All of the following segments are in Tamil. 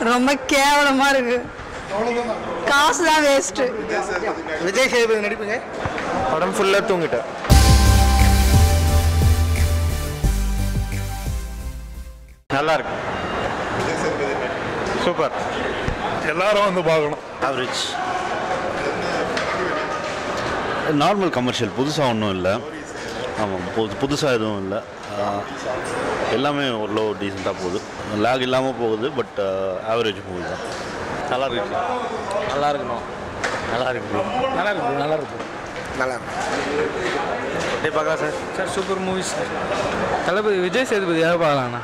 ரொம்ப கேவலமா இருக்கு காசு தான் வேஸ்ட் விஜய் சேதுபதி நடிப்புங்க படம் ஃபுல்லாக தூங்கிட்டேன் நல்லா இருக்கு சூப்பர் எல்லாரும் வந்து பார்க்கணும் ஆவரேஜ் நார்மல் கமர்ஷியல் புதுசாக ஒன்றும் இல்லை ஆமாம் புது புதுசாக எதுவும் இல்லை எல்லாமே ஓரளவு டீசெண்டாக போகுது லேக் இல்லாமல் போகுது பட் ஆவரேஜ் மூவி தான் நல்லா இருக்கு நல்லா இருக்கணும் நல்லா இருக்கு நல்லா இருக்கு நல்லா இருக்கு நல்லா இருக்கும் எப்படி பார்க்கலாம் sir sir super movies Thalapathy Vijay Sethupathi யாரை பார்க்கலாண்ணா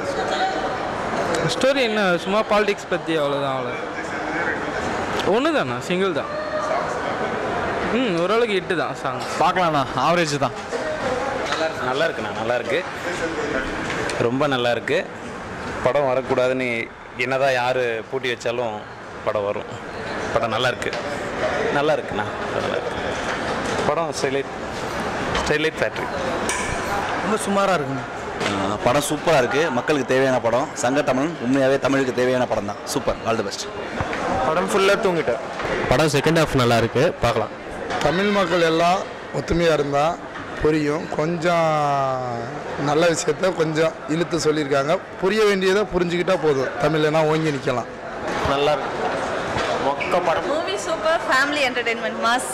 ஸ்டோரி என்ன சும்மா பாலிடிக்ஸ் பற்றி அவ்வளோதான் அவ்வளோ ஒன்று தாண்ணா சிங்கிள் தான் ம் ஓரளவுக்கு ஹிட்டு தான் சாங் பார்க்கலாண்ணா ஆவரேஜ் தான் நல்லா இருக்குண்ணா நல்லா இருக்கு ரொம்ப நல்லா இருக்கு படம் வரக்கூடாதுன்னு என்னதான் யார் பூட்டி வச்சாலும் படம் வரும் படம் நல்லா இருக்கு நல்லா இருக்குண்ணா நல்லா இருக்கு படம் ஸ்டைலைட் ஸ்டைலைட் ஃபேக்ட்ரி ரொம்ப சுமாராக இருக்குங்க அஹ் படம் சூப்பராக இருக்குது மக்களுக்கு தேவையான படம் சங்க தமிழ் உண்மையாகவே தமிழுக்கு தேவையான படம் தான் சூப்பர் ஆல் தி பெஸ்ட் படம் ஃபுல்லாக தூங்கிட்டேன் படம் செகண்ட் ஹாஃப் நல்லா இருக்கு பார்க்கலாம் தமிழ் மக்கள் எல்லாம் ஒத்துமையாக இருந்தால் புரியும் கொஞ்சம் நல்ல விஷயத்த கொஞ்சம் இழுத்து சொல்லியிருக்காங்க புரிய வேண்டியதை புரிஞ்சுக்கிட்டா போதும் தமிழ்னா ஓங்கி நிற்கலாம் நல்லா இருக்கு மொக்க படம் movie super family entertainment mass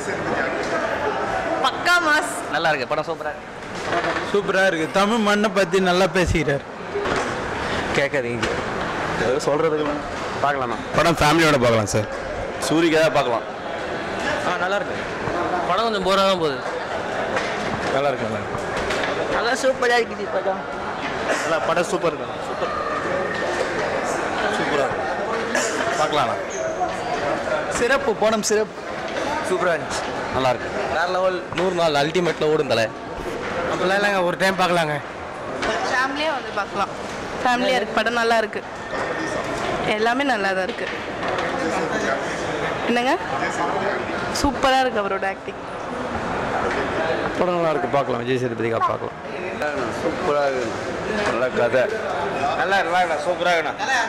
பக்கா மாஸ் நல்லா இருக்கு படம் சூப்பராக சூப்பராக இருக்குது தமிழ் மண்ணை பற்றி நல்லா பேசிக்கிறார் கேட்காதீங்க சொல்கிறதுக்கு பார்க்கலாமா படம் ஃபேமிலியோட பார்க்கலாம் சார் சூரிக்காக பார்க்கலாம் ஆ நல்லா இருக்கு படம் கொஞ்சம் போராக தான் போகுது நல்லா இருக்கு நல்லா இருக்கு நல்லா சூப்பராக இருக்குது படம் நல்லா படம் சூப்பர் இருக்கு சூப்பர் சூப்பராக பார்க்கலாண்ணா சிறப்பு படம் சிறப்பு சூப்பராக இருந்துச்சு நல்லா இருக்கு வேற லெவல் நூறு நாள் அல்டிமேட்டில் ஓடும் தலை அப்படிலாம் இல்லைங்க ஒரு டைம் பார்க்கலாங்க ஃபேமிலியாக வந்து பார்க்கலாம் ஃபேமிலியாக இருக்கு படம் நல்லா இருக்கு எல்லாமே நல்லா தான் இருக்கு என்னங்க சூப்பராக இருக்கு அவரோட ஆக்டிங் படம் நல்லா இருக்கு பார்க்கலாம் விஜய் சேதுபதிக்காக பார்க்கலாம் சூப்பராக இருக்குது நல்ல கதை நல்லா நல்லா சூப்பராக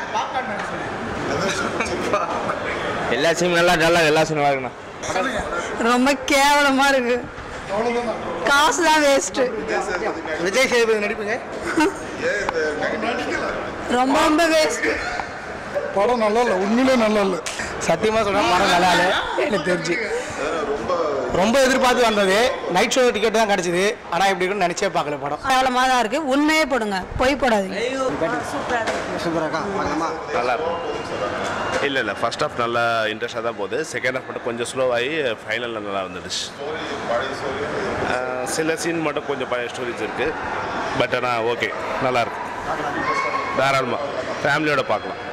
எல்லா சீனும் நல்லா நல்லா எல்லா சீனும் நல்லா இருக்குண்ணா ரொம்ப கேவலமா இருக்கு காசு தான் வேஸ்ட் விஜய் சேதுபதி நடிப்புங்க ரொம்ப ரொம்ப வேஸ்ட் படம் நல்லா இல்லை உண்மையிலே நல்லா இல்லை சத்தியமாக சொன்னால் படம் நல்லா இல்லை எனக்கு தெரிஞ்சு ரொம்ப எதிர்பார்த்து வந்தது நைட் ஷோ டிக்கெட் தான் கிடச்சிது ஆனால் இப்படி இருக்குன்னு நினச்சே பார்க்கல படம் கேவலமாக தான் இருக்கு உண்மையே போடுங்க பொய் போடாதீங்க நல்லா இருக்கும் இல்லை இல்லை ஃபர்ஸ்ட் ஹாஃப் நல்லா இன்ட்ரெஸ்டாக தான் போகுது செகண்ட் ஹாஃப் மட்டும் கொஞ்சம் ஸ்லோவாகி ஃபைனலில் நல்லா வந்துடுச்சு அஹ் சில சீன் மட்டும் கொஞ்சம் பழைய ஸ்டோரிஸ் இருக்குது பட் ஆனால் ஓகே நல்லாயிருக்கு தாராளமாக ஃபேமிலியோட பார்க்கலாம்